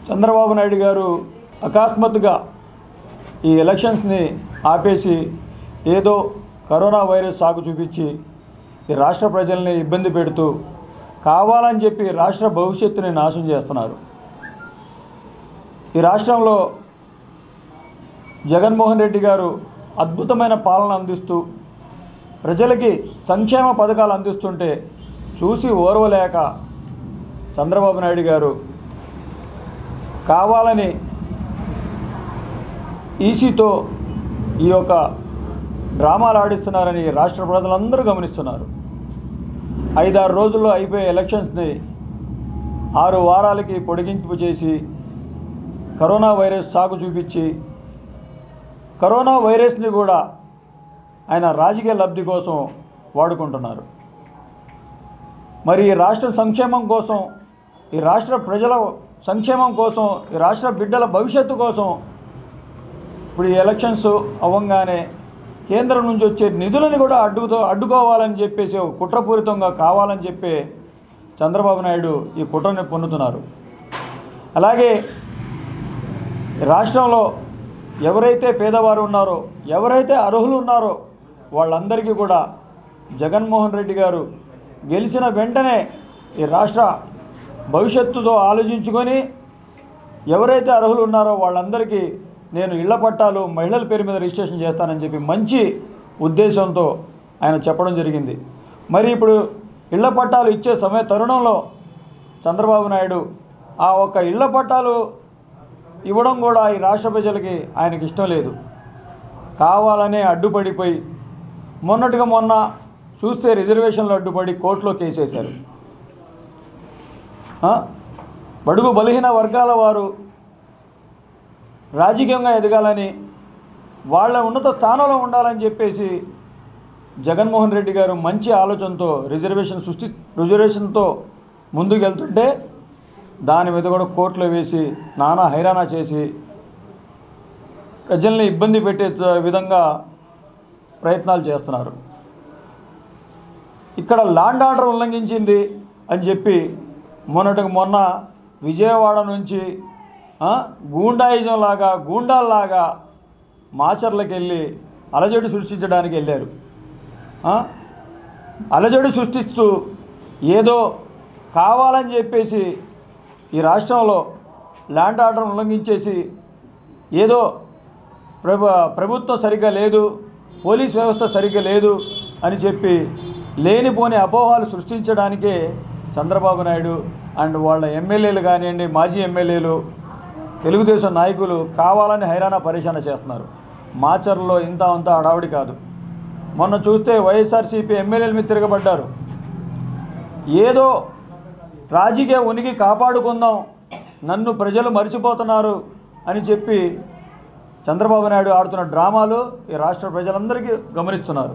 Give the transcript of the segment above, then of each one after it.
చంద్రబాబు నాయుడు గారు అకస్మాత్తుగా ఈ ఎలక్షన్స్ని ఆపేసి ఏదో కరోనా వైరస్ సాగు చూపించి ఈ రాష్ట్ర ప్రజల్ని ఇబ్బంది పెడుతూ కావాలని చెప్పి రాష్ట్ర భవిష్యత్తుని నాశనం చేస్తున్నారు ఈ రాష్ట్రంలో జగన్మోహన్ రెడ్డి గారు అద్భుతమైన పాలన అందిస్తూ ప్రజలకి సంక్షేమ పథకాలు అందిస్తుంటే చూసి ఓర్వలేక చంద్రబాబు నాయుడు గారు కావాలని ఈసీతో ఈ యొక్క డ్రామాలు ఆడిస్తున్నారని రాష్ట్ర ప్రజలందరూ గమనిస్తున్నారు ఐదారు రోజుల్లో అయిపోయే ఎలక్షన్స్ని ఆరు వారాలకి పొడిగింపు చేసి కరోనా వైరస్ సాగు చూపించి కరోనా వైరస్ని కూడా ఆయన రాజకీయ లబ్ధి కోసం వాడుకుంటున్నారు మరి ఈ రాష్ట్ర సంక్షేమం కోసం ఈ రాష్ట్ర ప్రజల సంక్షేమం కోసం ఈ రాష్ట్ర బిడ్డల భవిష్యత్తు కోసం ఇప్పుడు ఈ ఎలక్షన్స్ అవ్వంగానే కేంద్రం నుంచి వచ్చే నిధులను కూడా అడ్డుతో అడ్డుకోవాలని చెప్పేసి ఒక కుట్రపూరితంగా కావాలని చెప్పి చంద్రబాబు నాయుడు ఈ కుట్రని పొందుతున్నారు అలాగే రాష్ట్రంలో ఎవరైతే పేదవారు ఉన్నారో ఎవరైతే అర్హులు ఉన్నారో వాళ్ళందరికీ కూడా జగన్మోహన్ రెడ్డి గారు గెలిచిన వెంటనే ఈ రాష్ట్ర భవిష్యత్తుతో ఆలోచించుకొని ఎవరైతే అర్హులు ఉన్నారో వాళ్ళందరికీ నేను ఇళ్ల పట్టాలు మహిళల పేరు మీద రిజిస్ట్రేషన్ చేస్తానని చెప్పి మంచి ఉద్దేశంతో ఆయన చెప్పడం జరిగింది మరి ఇప్పుడు ఇళ్ల పట్టాలు ఇచ్చే సమయ తరుణంలో చంద్రబాబు నాయుడు ఆ ఒక్క ఇళ్ల పట్టాలు ఇవ్వడం కూడా ఈ రాష్ట్ర ప్రజలకి ఆయనకి ఇష్టం లేదు కావాలనే అడ్డుపడిపోయి మొన్నటిగా మొన్న చూస్తే రిజర్వేషన్లు అడ్డుపడి కోర్టులో కేసేశారు ఆ? బడుగు బలహీన వర్గాల వారు రాజకీయంగా ఎదగాలని వాళ్ళ ఉన్నత స్థానంలో ఉండాలని చెప్పేసి జగన్మోహన్ రెడ్డి గారు మంచి ఆలోచనతో రిజర్వేషన్ సృష్టి రిజర్వేషన్తో ముందుకు వెళ్తుంటే దాని మీద కూడా కోర్టులో వేసి నానా హైరానా చేసి ప్రజల్ని ఇబ్బంది పెట్టే విధంగా ప్రయత్నాలు చేస్తున్నారు ఇక్కడ లాండ్ ఆర్డర్ ఉల్లంఘించింది అని చెప్పి మొన్నటికి మొన్న విజయవాడ నుంచి ఆ, గూండాయిజం లాగా గూండాల్లాగా మాచర్లకు వెళ్ళి అలజడి సృష్టించడానికి వెళ్ళారు ఆ? అలజడి సృష్టిస్తూ ఏదో కావాలని చెప్పేసి ఈ రాష్ట్రంలో ల్యాండ్ ఆర్డర్ ఉల్లంఘించేసి ఏదో ప్రభు ప్రభుత్వం సరిగ్గా లేదు పోలీస్ వ్యవస్థ సరిగ్గా లేదు అని చెప్పి లేనిపోని అపోహాలు సృష్టించడానికే చంద్రబాబు నాయుడు అండ్ వాళ్ళ ఎమ్మెల్యేలు కానివ్వండి మాజీ ఎమ్మెల్యేలు తెలుగుదేశం నాయకులు కావాలని హైరాణ పరేషాన చేస్తున్నారు మాచర్లో ఇంత అంత హడావుడి కాదు మొన్న చూస్తే వైఎస్ఆర్సీపీ ఎమ్మెల్యేల మీద తిరగబడ్డారు ఏదో రాజకీయ ఉనికి కాపాడుకుందాం నన్ను ప్రజలు మర్చిపోతున్నారు అని చెప్పి చంద్రబాబు నాయుడు ఆడుతున్న డ్రామాలు ఈ రాష్ట్ర ప్రజలందరికీ గమనిస్తున్నారు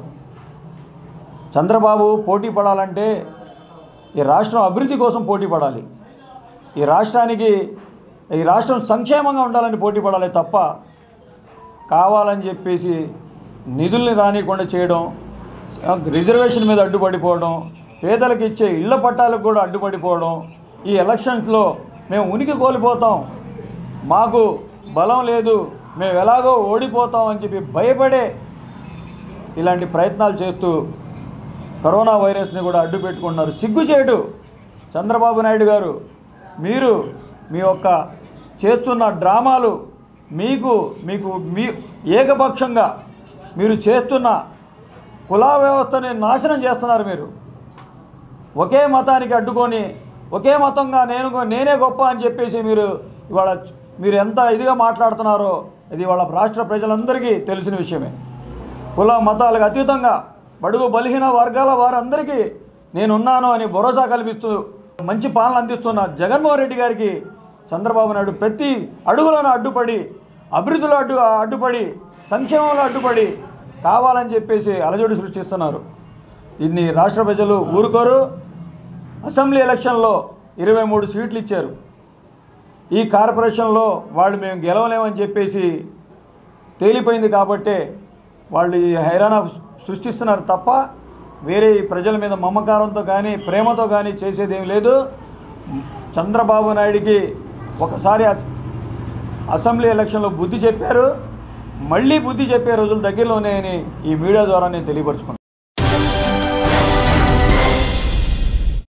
చంద్రబాబు పోటీ పడాలంటే ఈ రాష్ట్రం అభివృద్ధి కోసం పోటీ పడాలి ఈ రాష్ట్రానికి ఈ రాష్ట్రం సంక్షేమంగా ఉండాలని పోటీ పడాలి తప్ప కావాలని చెప్పేసి నిధుల్ని రానియకుండా చేయడం రిజర్వేషన్ మీద అడ్డుపడిపోవడం పేదలకు ఇచ్చే ఇళ్ల పట్టాలకు కూడా అడ్డుపడిపోవడం ఈ ఎలక్షన్స్లో మేము ఉనికి కోల్పోతాం మాకు బలం లేదు మేము ఎలాగో ఓడిపోతాం అని చెప్పి భయపడే ఇలాంటి ప్రయత్నాలు చేస్తూ కరోనా వైరస్ని కూడా అడ్డు పెట్టుకుంటున్నారు సిగ్గుచేటు చంద్రబాబు నాయుడు గారు మీరు మీ యొక్క చేస్తున్న డ్రామాలు మీకు మీకు మీ ఏకపక్షంగా మీరు చేస్తున్న కులా వ్యవస్థని నాశనం చేస్తున్నారు మీరు ఒకే మతానికి అడ్డుకొని ఒకే మతంగా నేను గొ- నేనే గొప్ప అని చెప్పేసి మీరు ఇవాళ మీరు ఎంత ఇదిగా మాట్లాడుతున్నారో ఇది వాళ్ళ రాష్ట్ర ప్రజలందరికీ తెలిసిన విషయమే కుల మతాలకు అతీతంగా బడుగు బలహీన వర్గాల వారందరికీ నేనున్నాను అని భరోసా కల్పిస్తూ మంచి పాలన అందిస్తున్న జగన్మోహన్ రెడ్డి గారికి చంద్రబాబు నాయుడు ప్రతి అడుగులోనూ అడ్డుపడి అభివృద్ధిలో అడ్డు అడ్డుపడి సంక్షేమంలో అడ్డుపడి కావాలని చెప్పేసి అలజడి సృష్టిస్తున్నారు ఇన్ని రాష్ట్ర ప్రజలు ఊరుకోరు అసెంబ్లీ ఎలక్షన్లో ఇరవై మూడు సీట్లు ఇచ్చారు ఈ కార్పొరేషన్లో వాళ్ళు మేము గెలవలేమని చెప్పేసి తేలిపోయింది కాబట్టే వాళ్ళు ఈ హైరాణ సృష్టిస్తున్నారు తప్ప వేరే ఈ ప్రజల మీద మమకారంతో కానీ ప్రేమతో కానీ చేసేదేం లేదు చంద్రబాబు నాయుడికి ఒకసారి అస- అసెంబ్లీ ఎలక్షన్లో బుద్ధి చెప్పారు మళ్ళీ బుద్ధి చెప్పే రోజులు దగ్గరలోనే అని ఈ మీడియా ద్వారా నేను తెలియపరుచుకున్నాను